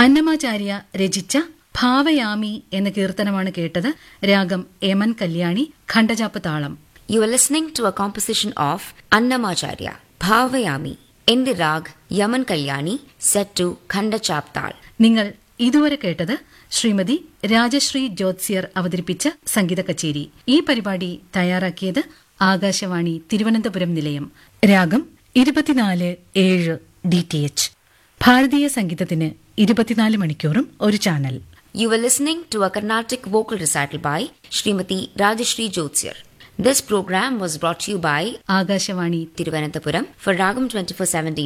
അന്നമാചാര്യ രചിച്ച ഭാവയാമി എന്ന കീർത്തനമാണ് കേട്ടത് രാഗം യമൻ കല്യാണി ഖണ്ഡജാപ്പ് താളം You are listening to a composition of Annamacharya, Bhavayami, in the rag Yaman Kalyani, set to Khanda Chaptal. നിങ്ങൾ ഇതുവരെ കേട്ടത് ശ്രീമതി രാജശ്രീ ജ്യോത്സ്യർ അവതരിപ്പിച്ച സംഗീത കച്ചേരി ഈ പരിപാടി തയ്യാറാക്കിയത് ആകാശവാണി തിരുവനന്തപുരം നിലയം രാഗം ഇരുപത്തിനാല് ഏഴ് ഡി ടി എച്ച് ഭാരതീയ സംഗീതത്തിന് ഇരുപത്തിനാല് മണിക്കൂറും ഒരു channel You were listening to a Carnatic vocal recital by Srimati Rajashri Jyotsir. This program was brought to you by Akashvani Tiruvananthapuram for Ragam 24/7